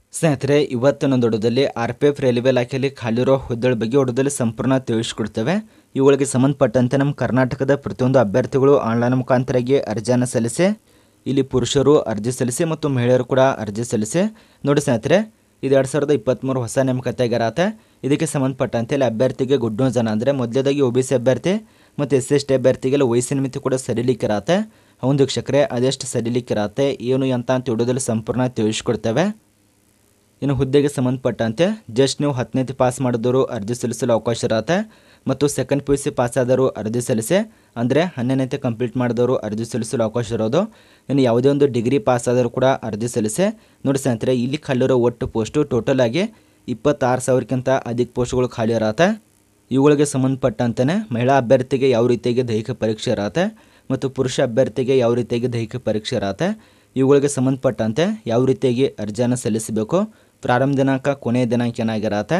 ಸ್ನೇಹಿತರೆ ಇವತ್ತಿನ ದೊಡ್ಡದಲ್ಲಿ ಆರ್ ಪಿ ಎಫ್ ರೈಲ್ವೆ ಇಲಾಖೆಯಲ್ಲಿ ಖಾಲಿರೋ ಹುದ್ದೆಗಳ ಬಗ್ಗೆ ಹೊಡೆದಲ್ಲಿ ಸಂಪೂರ್ಣ ತಿಳಿಸ್ಕೊಡ್ತೇವೆ ಇವುಗಳಿಗೆ ಸಂಬಂಧಪಟ್ಟಂತೆ ನಮ್ಮ ಕರ್ನಾಟಕದ ಪ್ರತಿಯೊಂದು ಅಭ್ಯರ್ಥಿಗಳು ಆನ್ಲೈನ್ ಮುಖಾಂತರಾಗಿ ಅರ್ಜಿಯನ್ನು ಸಲ್ಲಿಸಿ ಇಲ್ಲಿ ಪುರುಷರು ಅರ್ಜಿ ಸಲ್ಲಿಸಿ ಮತ್ತು ಮಹಿಳೆಯರು ಕೂಡ ಅರ್ಜಿ ಸಲ್ಲಿಸಿ ನೋಡಿ ಸ್ನೇಹಿತರೆ ಇದು ಎರಡು ಸಾವಿರದ ಇಪ್ಪತ್ತ್ಮೂರು ಹೊಸ ನೇಮಕಾತಿ ಆಗಿರತ್ತೆ ಇದಕ್ಕೆ ಸಂಬಂಧಪಟ್ಟಂತೆ ಇಲ್ಲಿ ಅಭ್ಯರ್ಥಿಗೆ ಗುಡ್ ನ್ಯೂಸ್ ಅನ್ನ ಅಂದರೆ ಮೊದಲೇದಾಗಿ ಒ ಬಿ ಸಿ ಅಭ್ಯರ್ಥಿ ಮತ್ತು ಎಸ್ ಸಿ ಎಸ್ ಟಿ ಅಭ್ಯರ್ಥಿಗೆಲ್ಲ ವಯಸ್ಸಿನ ಮಿತಿ ಕೂಡ ಸಡಿಲಿಕ್ಕಿರತ್ತೆ ಹೌದು ವೀಕ್ಷಕರೇ ಅದೆಷ್ಟು ಸಡಿಲಿಕ್ಕಿರತ್ತೆ ಏನು ಅಂತ ಅಂತ ಹಿಡಿಯೋದಲ್ಲಿ ಸಂಪೂರ್ಣ ತಿಳಿಸ್ಕೊಡ್ತೇವೆ ಇನ್ನು ಹುದ್ದೆಗೆ ಸಂಬಂಧಪಟ್ಟಂತೆ ಜಸ್ಟ್ ನೀವು ಹತ್ತನೇತಿ ಪಾಸ್ ಮಾಡಿದವರು ಅರ್ಜಿ ಸಲ್ಲಿಸಲು ಅವಕಾಶ ಇರತ್ತೆ ಮತ್ತು second P U C pass ಆದವರು ಅರ್ಜಿ ಸಲ್ಲಿಸಿ ಅಂದರೆ ಹನ್ನೆರಡನೇತಿ ಕಂಪ್ಲೀಟ್ ಮಾಡಿದವರು ಅರ್ಜಿ ಸಲ್ಲಿಸಲು ಅವಕಾಶ ಇರೋದು ಇನ್ನು ಯಾವುದೇ ಒಂದು ಡಿಗ್ರಿ ಪಾಸ್ ಆದರೂ ಕೂಡ ಅರ್ಜಿ ಸಲ್ಲಿಸಿ ನೋಡಿ ಸ್ನೇಹಿತರೆ ಇಲ್ಲಿ ಖಾಲಿರೋ ಒಟ್ಟು ಪೋಸ್ಟು ಟೋಟಲ್ ಆಗಿ ಇಪ್ಪತ್ತಾರು ಸಾವಿರಕ್ಕಿಂತ ಅಧಿಕ ಪೋಸ್ಟ್ಗಳು ಖಾಲಿ ಇರತ್ತೆ ಇವುಗಳಿಗೆ ಸಂಬಂಧಪಟ್ಟಂತೆ ಮಹಿಳಾ ಅಭ್ಯರ್ಥಿಗೆ ಯಾವ ರೀತಿಯಾಗಿ ದೈಹಿಕ ಪರೀಕ್ಷೆ ಇರತ್ತೆ ಮತ್ತು ಪುರುಷ ಅಭ್ಯರ್ಥಿಗೆ ಯಾವ ರೀತಿಯಾಗಿ ದೈಹಿಕ ಪರೀಕ್ಷೆ ಇರತ್ತೆ ಇವುಗಳಿಗೆ ಸಂಬಂಧಪಟ್ಟಂತೆ ಯಾವ ರೀತಿಯಾಗಿ ಅರ್ಜಿಯನ್ನು ಸಲ್ಲಿಸಬೇಕು ಪ್ರಾರಂಭ ದಿನಾಂಕ ಕೊನೆಯ ದಿನಾಂಕ ಏನಾಗಿರತ್ತೆ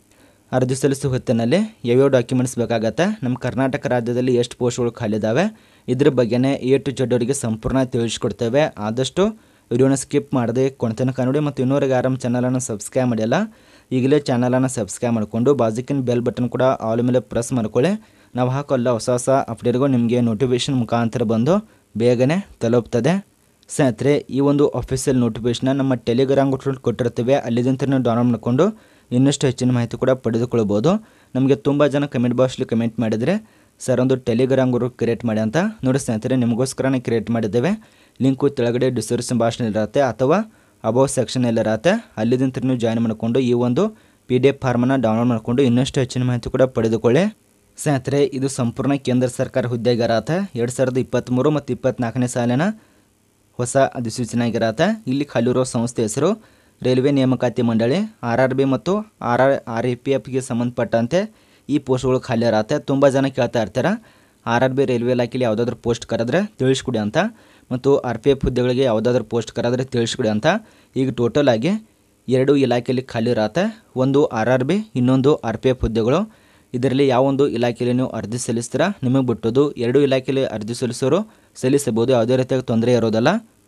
ಅರ್ಜಿ ಸಲ್ಲಿಸುವ ಹೊತ್ತಿನಲ್ಲಿ ಯಾವ್ಯಾವ ಡಾಕ್ಯುಮೆಂಟ್ಸ್ ಬೇಕಾಗತ್ತೆ ನಮ್ಮ ಕರ್ನಾಟಕ ರಾಜ್ಯದಲ್ಲಿ ಎಷ್ಟು ಪೋಸ್ಟ್ಗಳು ಖಾಲಿ ಇದ್ದಾವೆ ಇದ್ರ ಬಗ್ಗೆನೇ ಎ ಟು ಜೆಡ್ ಅವರಿಗೆ ಸಂಪೂರ್ಣ ತಿಳಿಸ್ಕೊಡ್ತೇವೆ ಆದಷ್ಟು ವಿಡಿಯೋನ ಸ್ಕಿಪ್ ಮಾಡದೆ ಕೊನೆತನಕ ನೋಡಿ ಮತ್ತು ಇನ್ನೂರಿಗೆ ಆರಾಮ್ ಚಾನಲನ್ನು ಸಬ್ಸ್ಕ್ರೈಬ್ ಮಾಡಿಲ್ಲ ಈಗಲೇ ಚಾನಲನ್ನು ಸಬ್ಸ್ಕ್ರೈಬ್ ಮಾಡಿಕೊಂಡು ಬಾಜುಕಿನ ಬೆಲ್ ಬಟನ್ ಕೂಡ ಆಲ್ ಮೇಲೆ ಪ್ರೆಸ್ ಮಾಡ್ಕೊಳ್ಳಿ ನಾವು ಹಾಕೋಲ್ಲ ಹೊಸ ಹೊಸ ಅಪ್ಡೇಟ್ಗಳು ನಿಮಗೆ ನೋಟಿಫಿಕೇಶನ್ ಮುಖಾಂತರ ಬಂದು ಬೇಗನೆ ತಲುಪ್ತದೆ ಸ್ನೇಹಿತರೆ ಈ ಒಂದು ಅಫಿಷಿಯಲ್ ನೋಟಿಫಿಕೇಶನ್ ನಮ್ಮ ಟೆಲಿಗ್ರಾಮ್ ಗ್ರೂಪ್ ಕೊಟ್ಟಿರ್ತೀವಿ ಅಲ್ಲಿದ್ದಂತ ನೀವು ಡೌನ್ಲೋಡ್ ಮಾಡಿಕೊಂಡು ಇನ್ನಷ್ಟು ಹೆಚ್ಚಿನ ಮಾಹಿತಿ ಕೂಡ ಪಡೆದುಕೊಳ್ಬೋದು ನಮಗೆ ತುಂಬ ಜನ ಕಮೆಂಟ್ ಬಾಕ್ಸ್ಲಿ ಕಮೆಂಟ್ ಮಾಡಿದರೆ ಸರ್ ಒಂದು ಟೆಲಿಗ್ರಾಮ್ ಗ್ರೂಪ್ ಕ್ರಿಯೇಟ್ ಮಾಡಿ ಅಂತ ನೋಡಿ ಸ್ನೇಹಿತರೆ ನಿಮಗೋಸ್ಕರನೇ ಕ್ರಿಯೇಟ್ ಮಾಡಿದ್ದೇವೆ ಲಿಂಕು ಕೆಳಗಡೆ ಡಿಸ್ಕ್ರಿಪ್ಷನ್ ಬಾಕ್ಸ್ನಲ್ಲಿ ಇರುತ್ತೆ ಅಥವಾ ಅಬೌವ್ ಸೆಕ್ಷನಲ್ಲಿ ಇರುತ್ತೆ ಅಲ್ಲಿದ್ದಂತ ನೀವು ಜಾಯ್ನ್ ಮಾಡಿಕೊಂಡು ಈ ಒಂದು ಪಿ ಡಿ ಎಫ್ ಫಾರ್ಮನ್ನು ಡೌನ್ಲೋಡ್ ಮಾಡಿಕೊಂಡು ಇನ್ನಷ್ಟು ಹೆಚ್ಚಿನ ಮಾಹಿತಿ ಕೂಡ ಪಡೆದುಕೊಳ್ಳಿ ಸ್ನೇಹಿತರೆ ಇದು ಸಂಪೂರ್ಣ ಕೇಂದ್ರ ಸರ್ಕಾರ ಹುದ್ದೆಗಾರತ್ತೆ ಎರಡು ಸಾವಿರದ ಇಪ್ಪತ್ತ್ಮೂರು ಮತ್ತು ಇಪ್ಪತ್ತ್ನಾಲ್ಕನೇ ಸಾಲಿನ ಹೊಸ ಅಧಿಸೂಚನೆ ಆಗಿರತ್ತೆ ಇಲ್ಲಿ ಖಾಲಿರೋ ಸಂಸ್ಥೆ ಹೆಸರು ರೈಲ್ವೆ ನೇಮಕಾತಿ ಮಂಡಳಿ ಆರ್ ಆರ್ ಬಿ ಮತ್ತು R R R E P ಎಫ್ಗೆ ಸಂಬಂಧಪಟ್ಟಂತೆ ಈ ಪೋಸ್ಟ್ಗಳು ಖಾಲಿ ಇರತ್ತೆ ತುಂಬ ಜನ ಕೇಳ್ತಾ ಇರ್ತಾರೆ ಆರ್ ಆರ್ ಬಿ ರೈಲ್ವೆ ಇಲಾಖೆಯಲ್ಲಿ ಯಾವುದಾದ್ರೂ ಪೋಸ್ಟ್ ಕರೆದ್ರೆ ತಿಳಿಸ್ಕೊಡಿ ಅಂತ ಮತ್ತು ಆರ್ ಪಿ ಎಫ್ ಹುದ್ದೆಗಳಿಗೆ ಯಾವುದಾದ್ರೂ ಪೋಸ್ಟ್ ಕರೆದ್ರೆ ತಿಳಿಸ್ಕೊಡಿ ಅಂತ ಈಗ ಟೋಟಲ್ ಆಗಿ ಎರಡು ಇಲಾಖೆಯಲ್ಲಿ ಖಾಲಿ ಇರತ್ತೆ ಒಂದು ಆರ್ ಆರ್ ಬಿ ಇನ್ನೊಂದು ಆರ್ ಪಿ ಎಫ್ ಹುದ್ದೆಗಳು ಇದರಲ್ಲಿ ಯಾವೊಂದು ಇಲಾಖೆಯಲ್ಲಿ ನೀವು ಅರ್ಜಿ ಸಲ್ಲಿಸ್ತೀರಾ ನಿಮಗೆ ಬಿಟ್ಟೋದು ಎರಡು ಇಲಾಖೆಯಲ್ಲಿ ಅರ್ಜಿ ಸಲ್ಲಿಸೋರು ಸಲ್ಲಿಸಬಹುದು ಯಾವುದೇ ರೀತಿಯಾಗಿ ತೊಂದರೆ ಇರೋದಲ್ಲ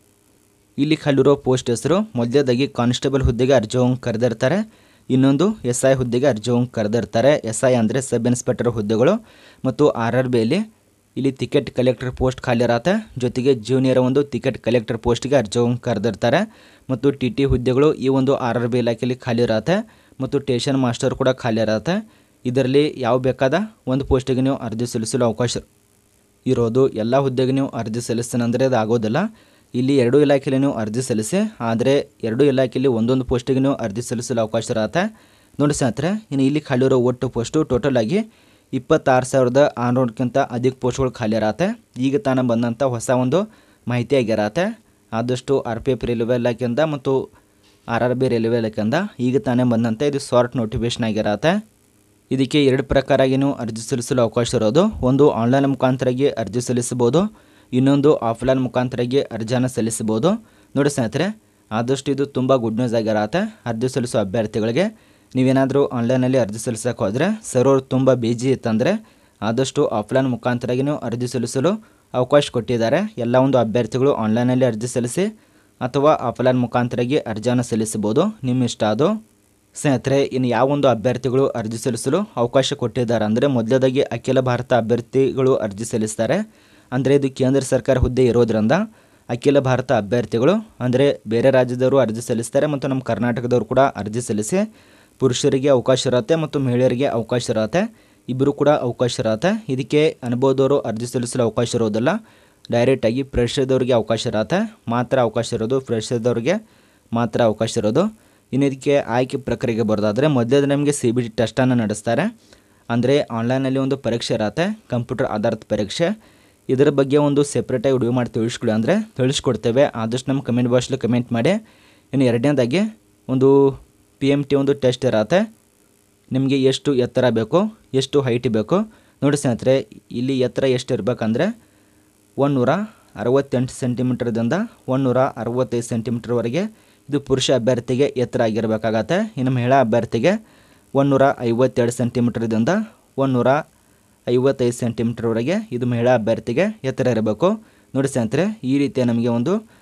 ಇಲ್ಲಿ ಖಾಲಿರೋ ಪೋಸ್ಟ್ ಹೆಸರು ಮೊದಲೇದಾಗಿ ಕಾನ್ಸ್ಟೇಬಲ್ ಹುದ್ದೆಗೆ ಅರ್ಜಿ ಹೋಗಿ ಕರೆದಿರ್ತಾರೆ ಇನ್ನೊಂದು ಎಸ್ ಐ ಹುದ್ದೆಗೆ ಅರ್ಜಿ ಹೋಗಿ ಕರೆದಿರ್ತಾರೆ ಎಸ್ ಐ ಅಂದರೆ ಸಬ್ ಇನ್ಸ್ಪೆಕ್ಟರ್ ಹುದ್ದೆಗಳು ಮತ್ತು ಆರ್ ಆರ್ ಬಿಯಲ್ಲಿ ಇಲ್ಲಿ ಟಿಕೆಟ್ ಕಲೆಕ್ಟರ್ ಪೋಸ್ಟ್ ಖಾಲಿ ಇರತ್ತೆ ಜೊತೆಗೆ ಜೂನಿಯರ್ ಒಂದು ಟಿಕೆಟ್ ಕಲೆಕ್ಟರ್ ಪೋಸ್ಟ್ಗೆ ಅರ್ಜಿ ಹೋಗಿ ಕರೆದಿರ್ತಾರೆ ಮತ್ತು ಟಿ ಟಿ ಹುದ್ದೆಗಳು ಈ ಒಂದು ಆರ್ ಆರ್ ಬಿ ಇಲಾಖೆಯಲ್ಲಿ ಖಾಲಿ ಇರತ್ತೆ ಮತ್ತು ಟೇಷನ್ ಮಾಸ್ಟರ್ ಕೂಡ ಖಾಲಿ ಇರತ್ತೆ ಇದರಲ್ಲಿ ಯಾವ ಬೇಕಾದ ಒಂದು ಪೋಸ್ಟಿಗೆ ನೀವು ಅರ್ಜಿ ಸಲ್ಲಿಸಲು ಅವಕಾಶ ಇರೋದು ಎಲ್ಲ ಹುದ್ದೆಗೆ ನೀವು ಅರ್ಜಿ ಸಲ್ಲಿಸ್ತಾನಂದರೆ ಅದು ಆಗೋದಿಲ್ಲ ಇಲ್ಲಿ ಎರಡು ಇಲಾಖೆಯಲ್ಲಿ ನೀವು ಅರ್ಜಿ ಸಲ್ಲಿಸಿ ಆದರೆ ಎರಡು ಇಲಾಖೆಯಲ್ಲಿ ಒಂದೊಂದು ಪೋಸ್ಟಿಗೆ ನೀವು ಅರ್ಜಿ ಸಲ್ಲಿಸಲು ಅವಕಾಶ ಇರತ್ತೆ ನೋಡಿ ಸ್ನೇಹಿತರೆ ಇನ್ನು ಇಲ್ಲಿ ಖಾಲಿ ಇರೋ ಒಟ್ಟು ಪೋಸ್ಟು ಟೋಟಲ್ ಆಗಿ ಇಪ್ಪತ್ತಾರು ಸಾವಿರದ ಆರುನೂರಕ್ಕಿಂತ ಅಧಿಕ ಪೋಸ್ಟ್ಗಳು ಖಾಲಿ ಇರತ್ತೆ ಈಗ ತಾನೇ ಬಂದಂಥ ಹೊಸ ಒಂದು ಮಾಹಿತಿ ಆಗಿರತ್ತೆ ಆದಷ್ಟು ಆರ್ ಪಿ ಎಫ್ ರೈಲ್ವೆ ಇಲಾಖೆಯಿಂದ ಮತ್ತು ಆರ್ ಆರ್ ಬಿ ರೈಲ್ವೆ ಇಲಾಖೆಯಿಂದ ಈಗ ತಾನೇ ಬಂದಂಥ ಇದು ಶಾರ್ಟ್ ನೋಟಿಫಿಕೇಶನ್ ಆಗಿರತ್ತೆ ಇದಕ್ಕೆ ಎರಡು ಪ್ರಕಾರಾಗಿ ನೀವು ಅರ್ಜಿ ಸಲ್ಲಿಸಲು ಅವಕಾಶ ಇರೋದು ಒಂದು ಆನ್ಲೈನ್ ಮುಖಾಂತರಾಗಿ ಅರ್ಜಿ ಸಲ್ಲಿಸಬಹುದು ಇನ್ನೊಂದು ಆಫ್ಲೈನ್ ಮುಖಾಂತರಾಗಿ ಅರ್ಜಿಯನ್ನು ಸಲ್ಲಿಸಬಹುದು ನೋಡಿ ಸ್ನೇಹಿತರೆ ಆದಷ್ಟು ಇದು ತುಂಬ ಗುಡ್ ನ್ಯೂಸ್ ಆಗಿರತ್ತೆ ಅರ್ಜಿ ಸಲ್ಲಿಸೋ ಅಭ್ಯರ್ಥಿಗಳಿಗೆ ನೀವೇನಾದರೂ ಆನ್ಲೈನಲ್ಲಿ ಅರ್ಜಿ ಸಲ್ಲಿಸೋಕೆ ಹೋದರೆ ಸರ್ವರ್ ತುಂಬ ಬಿಜಿ ಇತ್ತಂದರೆ ಆದಷ್ಟು ಆಫ್ಲೈನ್ ಮುಖಾಂತರಾಗಿ ನೀವು ಅರ್ಜಿ ಸಲ್ಲಿಸಲು ಅವಕಾಶ ಕೊಟ್ಟಿದ್ದಾರೆ ಎಲ್ಲ ಒಂದು ಅಭ್ಯರ್ಥಿಗಳು ಆನ್ಲೈನಲ್ಲಿ ಅರ್ಜಿ ಸಲ್ಲಿಸಿ ಅಥವಾ ಆಫ್ಲೈನ್ ಮುಖಾಂತರಾಗಿ ಅರ್ಜಿಯನ್ನು ಸಲ್ಲಿಸಬಹುದು ನಿಮ್ಮ ಇಷ್ಟ ಅದು ಸ್ನೇಹಿತರೆ ಇನ್ನು ಯಾವೊಂದು ಅಭ್ಯರ್ಥಿಗಳು ಅರ್ಜಿ ಸಲ್ಲಿಸಲು ಅವಕಾಶ ಕೊಟ್ಟಿದ್ದಾರೆ ಅಂದರೆ ಮೊದಲದಾಗಿ ಅಖಿಲ ಭಾರತ ಅಭ್ಯರ್ಥಿಗಳು ಅರ್ಜಿ ಸಲ್ಲಿಸ್ತಾರೆ ಅಂದರೆ ಇದು ಕೇಂದ್ರ ಸರ್ಕಾರ ಹುದ್ದೆ ಇರೋದ್ರಿಂದ ಅಖಿಲ ಭಾರತ ಅಭ್ಯರ್ಥಿಗಳು ಅಂದರೆ ಬೇರೆ ರಾಜ್ಯದವರು ಅರ್ಜಿ ಸಲ್ಲಿಸ್ತಾರೆ ಮತ್ತು ನಮ್ಮ ಕರ್ನಾಟಕದವರು ಕೂಡ ಅರ್ಜಿ ಸಲ್ಲಿಸಿ ಪುರುಷರಿಗೆ ಅವಕಾಶ ಇರುತ್ತೆ ಮತ್ತು ಮಹಿಳೆಯರಿಗೆ ಅವಕಾಶ ಇರುತ್ತೆ ಇಬ್ಬರು ಕೂಡ ಅವಕಾಶ ಇರುತ್ತೆ ಇದಕ್ಕೆ ಅನುಭವದವರು ಅರ್ಜಿ ಸಲ್ಲಿಸಲು ಅವಕಾಶ ಇರೋದಿಲ್ಲ ಡೈರೆಕ್ಟಾಗಿ ಫ್ರೆಶರ್ದವ್ರಿಗೆ ಅವಕಾಶ ಇರುತ್ತೆ ಮಾತ್ರ ಅವಕಾಶ ಇರೋದು ಫ್ರೆಶರ್ದವ್ರಿಗೆ ಮಾತ್ರ ಅವಕಾಶ ಇರೋದು ಇನ್ನು ಇದಕ್ಕೆ ಆಯ್ಕೆ ಪ್ರಕ್ರಿಯೆಗೆ ಬರೋದಾದರೆ ಮೊದಲೇ ನಮಗೆ ಸಿ ಬಿ ಟಿ ಟೆಸ್ಟನ್ನು ನಡೆಸ್ತಾರೆ ಅಂದರೆ ಆನ್ಲೈನಲ್ಲಿ ಒಂದು ಪರೀಕ್ಷೆ ಇರತ್ತೆ ಕಂಪ್ಯೂಟರ್ ಆಧಾರಿತ ಪರೀಕ್ಷೆ ಇದರ ಬಗ್ಗೆ ಒಂದು ಸೆಪ್ರೇಟಾಗಿ ವಿಡಿಯೋ ಮಾಡಿ ತಿಳಿಸ್ಕೊಡಿ ಅಂದರೆ ತಿಳಿಸ್ಕೊಡ್ತೇವೆ ಆದಷ್ಟು ನಮ್ಮ ಕಮೆಂಟ್ ಬಾಕ್ಸಲ್ಲಿ ಕಮೆಂಟ್ ಮಾಡಿ ಇನ್ನು ಎರಡನೇದಾಗಿ ಒಂದು ಪಿ ಎಮ್ ಟಿ ಒಂದು ಟೆಸ್ಟ್ ಇರತ್ತೆ ನಿಮಗೆ ಎಷ್ಟು ಎತ್ತರ ಬೇಕು ಎಷ್ಟು ಹೈಟ್ ಬೇಕು ನೋಡಿ ಸ್ನೇಹಿತರೆ ಇಲ್ಲಿ ಎತ್ತರ ಎಷ್ಟು ಇರಬೇಕಂದ್ರೆ ಒಂದುನೂರ ಅರವತ್ತೆಂಟು ಸೆಂಟಿಮೀಟರ್ದಿಂದ ಒಂದುನೂರ ಅರವತ್ತೈದು ಸೆಂಟಿಮೀಟರ್ವರೆಗೆ ಇದು ಪುರುಷ ಅಭ್ಯರ್ಥಿಗೆ ಎತ್ತರ ಆಗಿರಬೇಕಾಗತ್ತೆ ಇನ್ನು ಮಹಿಳಾ ಅಭ್ಯರ್ಥಿಗೆ ಒಂದುನೂರ ಐವತ್ತೆರಡು ಸೆಂಟಿಮೀಟರ್ದಿಂದ ಒಂದುನೂರ ಐವತ್ತೈದು ಸೆಂಟಿಮೀಟರ್ವರೆಗೆ ಇದು ಮಹಿಳಾ ಅಭ್ಯರ್ಥಿಗೆ ಎತ್ತರ ಇರಬೇಕು ನೋಡಿ ಸ್ನೇಹಿತರೆ ಈ ರೀತಿಯ ನಮಗೆ ಒಂದು P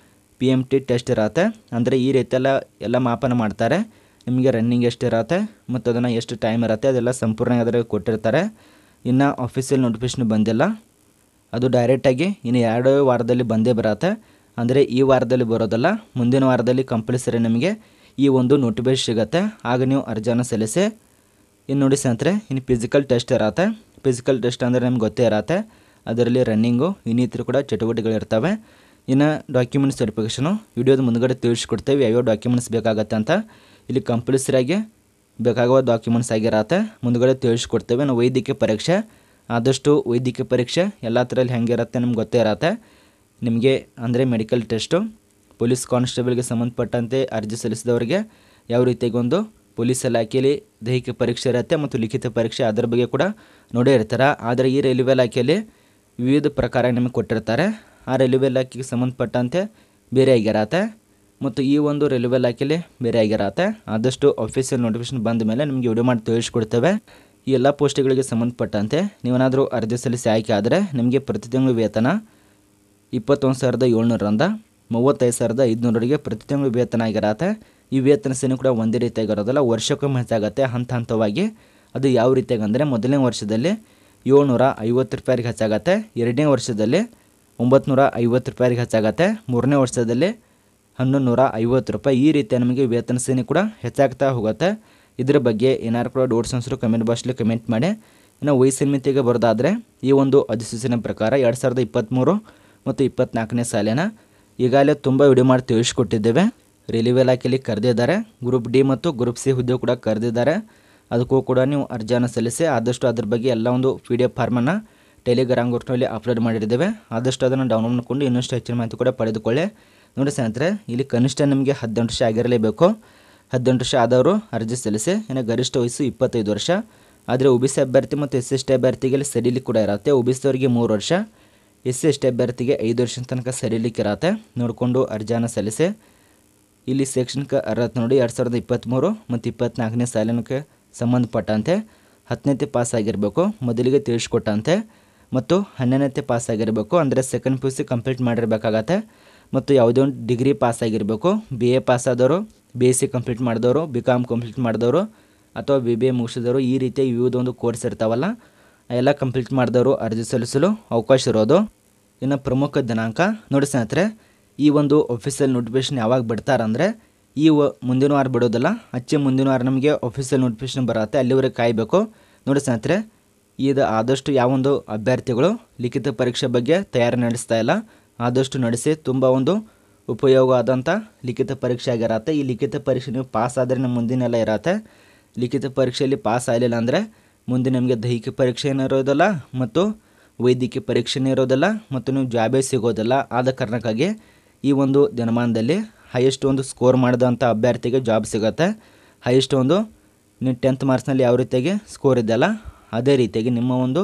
P M T test ಇರತ್ತೆ ಅಂದರೆ ಈ ರೀತಿಯೆಲ್ಲ ಎಲ್ಲ ಮಾಪನ ಮಾಡ್ತಾರೆ ನಿಮಗೆ ರನ್ನಿಂಗ್ ಎಷ್ಟು ಇರತ್ತೆ ಮತ್ತು ಅದನ್ನು ಎಷ್ಟು ಟೈಮ್ ಇರತ್ತೆ ಅದೆಲ್ಲ ಸಂಪೂರ್ಣ ಅದರಲ್ಲಿ ಕೊಟ್ಟಿರ್ತಾರೆ ಇನ್ನು ಅಫಿಷಿಯಲ್ ನೋಟಿಫಿಕೇಶನ್ ಬಂದಿಲ್ಲ ಅದು ಡೈರೆಕ್ಟಾಗಿ ಇನ್ನು ಎರಡು ವಾರದಲ್ಲಿ ಬಂದೇ ಬರತ್ತೆ ಅಂದರೆ ಈ ವಾರದಲ್ಲಿ ಬರೋದಲ್ಲ ಮುಂದಿನ ವಾರದಲ್ಲಿ ಕಂಪಲ್ಸರಿ ನಿಮಗೆ ಈ ಒಂದು ನೋಟಿಫಿಕೇಶನ್ ಸಿಗುತ್ತೆ ಆಗ ನೀವು ಅರ್ಜಿಯನ್ನು ಸಲ್ಲಿಸಿ ಇನ್ನು ನೋಡಿ ಸ್ನೇಹಿತರೆ ಇನ್ನು ಫಿಸಿಕಲ್ ಟೆಸ್ಟ್ ಇರತ್ತೆ ಫಿಸಿಕಲ್ ಟೆಸ್ಟ್ ಅಂದರೆ ನಿಮ್ಗೆ ಗೊತ್ತೇ ಇರತ್ತೆ ಅದರಲ್ಲಿ ರನ್ನಿಂಗು ಇನ್ನಿತರ ಕೂಡ ಚಟುವಟಿಕೆಗಳಿರ್ತವೆ ಇನ್ನು ಡಾಕ್ಯುಮೆಂಟ್ಸ್ ವೆರಿಫಿಕೇಷನು ವಿಡಿಯೋದ ಮುಂದ್ಗಡೆ ತಿಳಿಸ್ಕೊಡ್ತೇವೆ ಯಾವ್ಯಾವ ಡಾಕ್ಯುಮೆಂಟ್ಸ್ ಬೇಕಾಗತ್ತೆ ಅಂತ ಇಲ್ಲಿ ಕಂಪಲ್ಸರಿಯಾಗಿ ಬೇಕಾಗುವ ಡಾಕ್ಯುಮೆಂಟ್ಸ್ ಆಗಿರತ್ತೆ ಮುಂದ್ಗಡೆ ತಿಳಿಸ್ಕೊಡ್ತೇವೆ ನಾವು ವೈದ್ಯಕೀಯ ಪರೀಕ್ಷೆ ಆದಷ್ಟು ವೈದ್ಯಕೀಯ ಪರೀಕ್ಷೆ ಎಲ್ಲ ಥರಲ್ಲಿ ಹೆಂಗಿರುತ್ತೆ ನಿಮ್ಗೆ ಗೊತ್ತೇ ಇರತ್ತೆ ನಿಮಗೆ ಅಂದರೆ ಮೆಡಿಕಲ್ ಟೆಸ್ಟು ಪೊಲೀಸ್ ಕಾನ್ಸ್ಟೇಬಲ್ಗೆ ಸಂಬಂಧಪಟ್ಟಂತೆ ಅರ್ಜಿ ಸಲ್ಲಿಸಿದವರಿಗೆ ಯಾವ ರೀತಿಯಾಗಿ ಒಂದು ಪೊಲೀಸ್ ಇಲಾಖೆಯಲ್ಲಿ ದೈಹಿಕ ಪರೀಕ್ಷೆ ಇರುತ್ತೆ ಮತ್ತು ಲಿಖಿತ ಪರೀಕ್ಷೆ ಅದರ ಬಗ್ಗೆ ಕೂಡ ನೋಡೇ ಇರ್ತಾರೆ ಆದರೆ ಈ ರೈಲ್ವೆ ಇಲಾಖೆಯಲ್ಲಿ ವಿವಿಧ ಪ್ರಕಾರ ನಿಮಗೆ ಕೊಟ್ಟಿರ್ತಾರೆ ಆ ರೈಲ್ವೆ ಇಲಾಖೆಗೆ ಸಂಬಂಧಪಟ್ಟಂತೆ ಬೇರೆ ಆಗಿರತ್ತೆ ಮತ್ತು ಈ ಒಂದು ರೈಲ್ವೆ ಇಲಾಖೆಯಲ್ಲಿ ಬೇರೆ ಆಗಿರತ್ತೆ ಆದಷ್ಟು ಅಫಿಷಿಯಲ್ ನೋಟಿಫಿಕೇಶನ್ ಬಂದ ಮೇಲೆ ನಿಮಗೆ ವಿಡಿಯೋ ಮಾಡಿ ತಿಳಿಸ್ಕೊಡ್ತೇವೆ ಈ ಎಲ್ಲ ಪೋಸ್ಟ್ಗಳಿಗೆ ಸಂಬಂಧಪಟ್ಟಂತೆ ನೀವೇನಾದರೂ ಅರ್ಜಿ ಸಲ್ಲಿಸಿ ಆಯ್ಕೆ ಆದರೆ ನಿಮಗೆ ಪ್ರತಿ ತಿಂಗಳು ವೇತನ ಇಪ್ಪತ್ತೊಂದು ಸಾವಿರದ ಏಳ್ನೂರರಿಂದ ಮೂವತ್ತೈದು ಸಾವಿರದ ಐದುನೂರವರೆಗೆ ಪ್ರತಿ ತಿಂಗಳು ವೇತನ ಆಗಿರತ್ತೆ ಈ ವೇತನ ಸೇನೆ ಕೂಡ ಒಂದೇ ರೀತಿಯಾಗಿರೋದಿಲ್ಲ ವರ್ಷಕ್ಕೊಮ್ಮೆ ಹೆಚ್ಚಾಗುತ್ತೆ ಹಂತ ಹಂತವಾಗಿ ಅದು ಯಾವ ರೀತಿಯಾಗಿ ಅಂದರೆ ಮೊದಲನೇ ವರ್ಷದಲ್ಲಿ ಏಳ್ನೂರ ಐವತ್ತು ರೂಪಾಯಿಗೆ ಹೆಚ್ಚಾಗತ್ತೆ ಎರಡನೇ ವರ್ಷದಲ್ಲಿ ಒಂಬತ್ತು ಐವತ್ತು ರೂಪಾಯಿಗೆ ಹೆಚ್ಚಾಗತ್ತೆ ಮೂರನೇ ವರ್ಷದಲ್ಲಿ ಹನ್ನೊಂದು ನೂರ ಐವತ್ತು ರೂಪಾಯಿ ಈ ರೀತಿಯ ನಮಗೆ ವೇತನ ಸೇನೆ ಕೂಡ ಹೆಚ್ಚಾಗ್ತಾ ಹೋಗುತ್ತೆ ಇದರ ಬಗ್ಗೆ ಏನಾರು ಕೂಡ ಡೌಟ್ಸ್ ಅನ್ಸರು ಕಮೆಂಟ್ ಬಾಕ್ಸಲ್ಲಿ ಕಮೆಂಟ್ ಮಾಡಿ ಇನ್ನು ವಯಸ್ಸಿನ ಮಿತಿಗೆ ಬರೋದಾದರೆ ಈ ಒಂದು ಅಧಿಸೂಚನೆ ಪ್ರಕಾರ ಎರಡು ಸಾವಿರದ ಇಪ್ಪತ್ತ್ಮೂರು ಮತ್ತು ಇಪ್ಪತ್ತ್ನಾಲ್ಕನೇ ಸಾಲಿನ ಈಗಾಗಲೇ ತುಂಬ ವಿಡಿಯೋ ಮಾಡಿ ತಿಳಿಸ್ಕೊಟ್ಟಿದ್ದೇವೆ ರೈಲ್ವೆ ಇಲಾಖೆಯಲ್ಲಿ ಕರೆದಿದ್ದಾರೆ ಗ್ರೂಪ್ ಡಿ ಮತ್ತು ಗ್ರೂಪ್ ಸಿ ಹುದ್ದೆ ಕೂಡ ಕರೆದಿದ್ದಾರೆ ಅದಕ್ಕೂ ಕೂಡ ನೀವು ಅರ್ಜಿಯನ್ನು ಸಲ್ಲಿಸಿ ಆದಷ್ಟು ಅದ್ರ ಬಗ್ಗೆ ಎಲ್ಲ ಒಂದು ಪಿ ಡಿ ಎಫ್ ಫಾರ್ಮನ್ನು ಟೆಲಿಗ್ರಾಮ್ ಗ್ರೂಪ್ನಲ್ಲಿ ಅಪ್ಲೋಡ್ ಮಾಡಿದ್ದೇವೆ ಆದಷ್ಟು ಅದನ್ನು ಡೌನ್ಲೋಡ್ ಮಾಡಿಕೊಂಡು ಇನ್ನಷ್ಟು ಹೆಚ್ಚಿನ ಮಾಹಿತಿ ಕೂಡ ಪಡೆದುಕೊಳ್ಳಿ ನೋಡಿ ಸ್ನೇಹಿತರೆ ಇಲ್ಲಿ ಕನಿಷ್ಠ ನಿಮಗೆ ಹದಿನೆಂಟು ವರ್ಷ ಆಗಿರಲೇಬೇಕು ಹದಿನೆಂಟು ವರ್ಷ ಆದವರು ಅರ್ಜಿ ಸಲ್ಲಿಸಿ ಇನ್ನು ಗರಿಷ್ಠ ವಯಸ್ಸು ಇಪ್ಪತ್ತೈದು ವರ್ಷ ಆದರೆ ಒ ಬಿ ಸಿ ಅಭ್ಯರ್ಥಿ ಮತ್ತು ಎಸ್ ಸಿ ಎಸ್ ಟಿ ಅಭ್ಯರ್ಥಿಗೆ ಇಲ್ಲಿ ಸಡಿಲಿ ಕೂಡ ಇರುತ್ತೆ ಒ ಬಿ ಸಿಯವರಿಗೆ ಮೂರು ವರ್ಷ ಎಸ್ ಸಿ ಎಸ್ ಟಿ ಅಭ್ಯರ್ಥಿಗೆ ಐದು ವರ್ಷದ ತನಕ ಸಡಿಲಿಕ್ಕೆ ಇರತ್ತೆ ನೋಡಿಕೊಂಡು ಅರ್ಜಿಯನ್ನು ಸಲ್ಲಿಸಿ ಇಲ್ಲಿ ಶೈಕ್ಷಣಿಕ ಅರ್ಹತೆ ನೋಡಿ ಎರಡು ಸಾವಿರದ ಇಪ್ಪತ್ತ್ಮೂರು ಮತ್ತು ಇಪ್ಪತ್ತ್ನಾಲ್ಕನೇ ಸಾಲಿನಕ್ಕೆ ಸಂಬಂಧಪಟ್ಟಂತೆ ಹತ್ತನೇತೆ ಪಾಸ್ ಆಗಿರಬೇಕು ಮೊದಲಿಗೆ ತಿಳಿಸ್ಕೊಟ್ಟಂತೆ ಮತ್ತು ಹನ್ನೆರಡನೇತೆ ಪಾಸ್ ಆಗಿರಬೇಕು ಅಂದರೆ second P U C complete ಮಾಡಿರಬೇಕಾಗತ್ತೆ ಮತ್ತು ಯಾವುದೇ ಒಂದು ಡಿಗ್ರಿ ಪಾಸ್ ಆಗಿರಬೇಕು ಬಿ ಎ ಪಾಸ್ ಆದವರು ಬಿ ಎಸ್ ಸಿ ಕಂಪ್ಲೀಟ್ ಮಾಡಿದವರು ಬಿ ಕಾಮ್ ಕಂಪ್ಲೀಟ್ ಮಾಡಿದವರು ಅಥವಾ ಬಿ ಬಿ ಎ ಮುಗಿಸಿದವರು ಈ ರೀತಿಯ ವಿವಿಧ ಒಂದು ಕೋರ್ಸ್ ಇರ್ತಾವಲ್ಲ ಎಲ್ಲ ಕಂಪ್ಲೀಟ್ ಮಾಡಿದವರು ಅರ್ಜಿ ಸಲ್ಲಿಸಲು ಅವಕಾಶ ಇರೋದು ಇನ್ನು ಪ್ರಮುಖ ದಿನಾಂಕ ನೋಡಿ ಸ್ನೇಹಿತರೆ ಈ ಒಂದು ಅಫಿಷಿಯಲ್ ನೋಟಿಫಿಕೇಶನ್ ಯಾವಾಗ ಬಿಡ್ತಾರಂದರೆ ಈ ವ ಮುಂದಿನ ವಾರ ಬಿಡೋದಿಲ್ಲ ಅಚ್ಚೆ ಮುಂದಿನ ವಾರ ನಮಗೆ ಅಫಿಷಿಯಲ್ ನೋಟಿಫಿಕೇಶನ್ ಬರುತ್ತೆ ಅಲ್ಲಿವರೆಗೆ ಕಾಯಬೇಕು ನೋಡಿ ಸ್ನೇಹಿತರೆ ಇದು ಆದಷ್ಟು ಯಾವೊಂದು ಅಭ್ಯರ್ಥಿಗಳು ಲಿಖಿತ ಪರೀಕ್ಷೆ ಬಗ್ಗೆ ತಯಾರಿ ನಡೆಸ್ತಾ ಇಲ್ಲ ಆದಷ್ಟು ನಡೆಸಿ ತುಂಬ ಒಂದು ಉಪಯೋಗ ಆದಂಥ ಲಿಖಿತ ಪರೀಕ್ಷೆ ಆಗಿರತ್ತೆ ಈ ಲಿಖಿತ ಪರೀಕ್ಷೆ ನೀವು ಪಾಸ್ ಆದರೆ ನಮ್ಮ ಮುಂದಿನೆಲ್ಲ ಇರತ್ತೆ ಲಿಖಿತ ಪರೀಕ್ಷೆಯಲ್ಲಿ ಪಾಸ್ ಆಗಲಿಲ್ಲ ಅಂದರೆ ಮುಂದೆ ನಿಮಗೆ ದೈಹಿಕ ಪರೀಕ್ಷೆ ಏನೂ ಇರೋದಿಲ್ಲ ಮತ್ತು ವೈದ್ಯಕೀಯ ಪರೀಕ್ಷೆನೇ ಇರೋದಿಲ್ಲ ಮತ್ತು ನೀವು ಜಾಬೇ ಸಿಗೋದಿಲ್ಲ ಆದ ಕಾರಣಕ್ಕಾಗಿ ಈ ಒಂದು ದಿನಮಾನದಲ್ಲಿ ಹೈಯೆಸ್ಟ್ ಒಂದು ಸ್ಕೋರ್ ಮಾಡಿದಂಥ ಅಭ್ಯರ್ಥಿಗೆ ಜಾಬ್ ಸಿಗುತ್ತೆ ಹೈಯೆಸ್ಟ್ ಒಂದು ನೀವು ಟೆಂತ್ ಮಾರ್ಕ್ಸ್ನಲ್ಲಿ ಯಾವ ರೀತಿಯಾಗಿ ಸ್ಕೋರ್ ಇದೆಯಲ್ಲ ಅದೇ ರೀತಿಯಾಗಿ ನಿಮ್ಮ ಒಂದು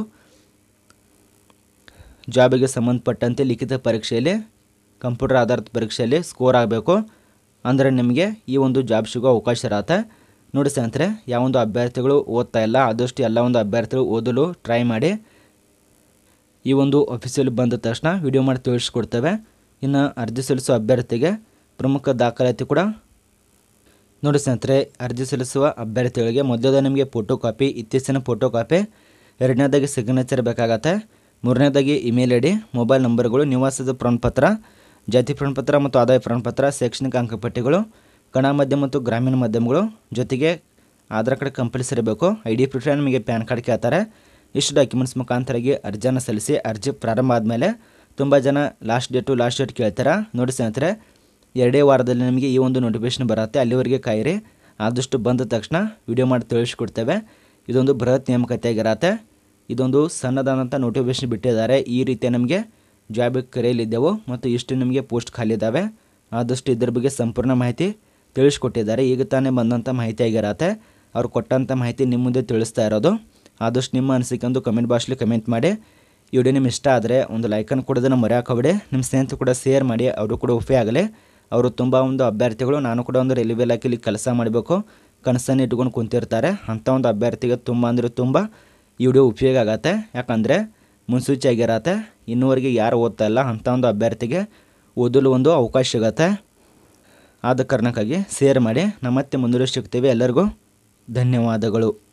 ಜಾಬಿಗೆ ಸಂಬಂಧಪಟ್ಟಂತೆ ಲಿಖಿತ ಪರೀಕ್ಷೆಯಲ್ಲಿ ಕಂಪ್ಯೂಟರ್ ಆಧಾರಿತ ಪರೀಕ್ಷೆಯಲ್ಲಿ ಸ್ಕೋರ್ ಆಗಬೇಕು ಅಂದರೆ ನಿಮಗೆ ಈ ಒಂದು ಜಾಬ್ ಸಿಗೋ ಅವಕಾಶ ಇರತ್ತೆ ನೋಡಿ ಸ್ನೇಹಿತರೆ ಯಾವೊಂದು ಅಭ್ಯರ್ಥಿಗಳು ಓದ್ತಾ ಇಲ್ಲ ಆದಷ್ಟು ಎಲ್ಲ ಒಂದು ಅಭ್ಯರ್ಥಿಗಳು ಓದಲು ಟ್ರೈ ಮಾಡಿ ಈ ಒಂದು ಆಫೀಸಲ್ಲಿ ಬಂದ ತಕ್ಷಣ ವಿಡಿಯೋ ಮಾಡಿ ತಿಳಿಸ್ಕೊಡ್ತೇವೆ ಇನ್ನು ಅರ್ಜಿ ಸಲ್ಲಿಸುವ ಅಭ್ಯರ್ಥಿಗೆ ಪ್ರಮುಖ ದಾಖಲಾತಿ ಕೂಡ ನೋಡಿ ಸ್ನೇಹಿತರೆ ಅರ್ಜಿ ಸಲ್ಲಿಸುವ ಅಭ್ಯರ್ಥಿಗಳಿಗೆ ಮೊದಲದ ನಿಮಗೆ ಫೋಟೋ ಕಾಪಿ ಇತ್ತೀಚಿನ ಫೋಟೋ ಕಾಪಿ ಎರಡನೇದಾಗಿ ಸಿಗ್ನೇಚರ್ ಬೇಕಾಗತ್ತೆ ಮೂರನೇದಾಗಿ ಇಮೇಲ್ ಐ ಡಿ ಮೊಬೈಲ್ ನಂಬರ್ಗಳು ನಿವಾಸದ ಪ್ರಮಾಣಪತ್ರ ಜಾತಿ ಪ್ರಮಾಣಪತ್ರ ಮತ್ತು ಆದಾಯ ಪ್ರಮಾಣಪತ್ರ ಶೈಕ್ಷಣಿಕ ಅಂಕಪಟ್ಟಿಗಳು ಕನ್ನಡ ಮಾಧ್ಯಮ ಮತ್ತು ಗ್ರಾಮೀಣ ಮಾಧ್ಯಮಗಳು ಜೊತೆಗೆ ಆಧಾರ್ ಕಾರ್ಡ್ ಕಂಪಲ್ಸರಿ ಬೇಕು ಐ ಡಿ ಪ್ರಿಫರ್ ನಿಮಗೆ ಪ್ಯಾನ್ ಕಾರ್ಡ್ ಕೇಳ್ತಾರೆ ಇಷ್ಟು ಡಾಕ್ಯುಮೆಂಟ್ಸ್ ಮುಖಾಂತರಾಗಿ ಅರ್ಜಿಯನ್ನು ಸಲ್ಲಿಸಿ ಅರ್ಜಿ ಪ್ರಾರಂಭ ಆದಮೇಲೆ ತುಂಬ ಜನ ಲಾಸ್ಟ್ ಡೇಟು ಲಾಸ್ಟ್ ಡೇಟ್ ಕೇಳ್ತಾರೆ ನೋಡಿ ಸ್ನೇಹಿತರೆ ಎರಡೇ ವಾರದಲ್ಲಿ ನಿಮಗೆ ಈ ಒಂದು ನೋಟಿಫಿಕೇಶನ್ ಬರುತ್ತೆ ಅಲ್ಲಿವರೆಗೆ ಕಾಯಿರಿ ಆದಷ್ಟು ಬಂದ ತಕ್ಷಣ ವಿಡಿಯೋ ಮಾಡಿ ತಿಳಿಸ್ಕೊಡ್ತೇವೆ ಇದೊಂದು ಬೃಹತ್ ನೇಮಕಾತಿ ಆಗಿರತ್ತೆ ಇದೊಂದು ಸಣ್ಣದಾದಂಥ ನೋಟಿಫಿಕೇಶನ್ ಬಿಟ್ಟಿದ್ದಾರೆ ಈ ರೀತಿ ನಮಗೆ ಜಾಬಿಗೆ ಕರೆಯಲಿದ್ದೆವು ಮತ್ತು ಇಷ್ಟು ನಿಮಗೆ ಪೋಸ್ಟ್ ಖಾಲಿ ಇದ್ದಾವೆ ಆದಷ್ಟು ಇದ್ರ ಬಗ್ಗೆ ಸಂಪೂರ್ಣ ಮಾಹಿತಿ ತಿಳಿಸ್ಕೊಟ್ಟಿದ್ದಾರೆ ಈಗ ತಾನೇ ಬಂದಂಥ ಮಾಹಿತಿ ಆಗಿರತ್ತೆ ಅವ್ರು ಕೊಟ್ಟಂಥ ಮಾಹಿತಿ ನಿಮ್ಮ ಮುಂದೆ ತಿಳಿಸ್ತಾ ಇರೋದು ಆದಷ್ಟು ನಿಮ್ಮ ಅನಿಸಿಕೆ ಒಂದು ಕಮೆಂಟ್ ಬಾಕ್ಸ್ಲಿ ಕಮೆಂಟ್ ಮಾಡಿ ಈ ವಿಡಿಯೋ ನಿಮ್ಗೆ ಇಷ್ಟ ಆದರೆ ಒಂದು ಲೈಕನ್ನು ಕೊಡೋದನ್ನು ಮರೆಯೋಕೋಬೇಡಿ ನಿಮ್ಮ ಸ್ನೇಹಿತರು ಕೂಡ ಶೇರ್ ಮಾಡಿ ಅವರು ಕೂಡ ಉಪಯೋಗ ಆಗಲಿ ಅವರು ತುಂಬ ಒಂದು ಅಭ್ಯರ್ಥಿಗಳು ನಾನು ಕೂಡ ಒಂದು ರೈಲ್ವೆ ಇಲಾಖೆಯಲ್ಲಿ ಕೆಲಸ ಮಾಡಬೇಕು ಕನಸನ್ನು ಇಟ್ಕೊಂಡು ಕುಂತಿರ್ತಾರೆ ಅಂಥ ಒಂದು ಅಭ್ಯರ್ಥಿಗೆ ತುಂಬ ಅಂದರೆ ತುಂಬ ಈ ವಿಡಿಯೋ ಉಪಯೋಗ ಆಗತ್ತೆ ಯಾಕಂದರೆ ಮುನ್ಸೂಚಿ ಆಗಿರತ್ತೆ ಇನ್ನೂವರೆಗೆ ಯಾರು ಓದ್ತಾ ಇಲ್ಲ ಅಂಥ ಒಂದು ಅಭ್ಯರ್ಥಿಗೆ ಓದಲು ಒಂದು ಅವಕಾಶ ಸಿಗತ್ತೆ ಆದ ಕಾರಣಕ್ಕಾಗಿ ಶೇರ್ ಮಾಡಿ ನಮ್ಮ ಮತ್ತೆ ಮುಂದೆ ಸಿಗ್ತೇವೆ ಎಲ್ಲರಿಗೂ ಧನ್ಯವಾದಗಳು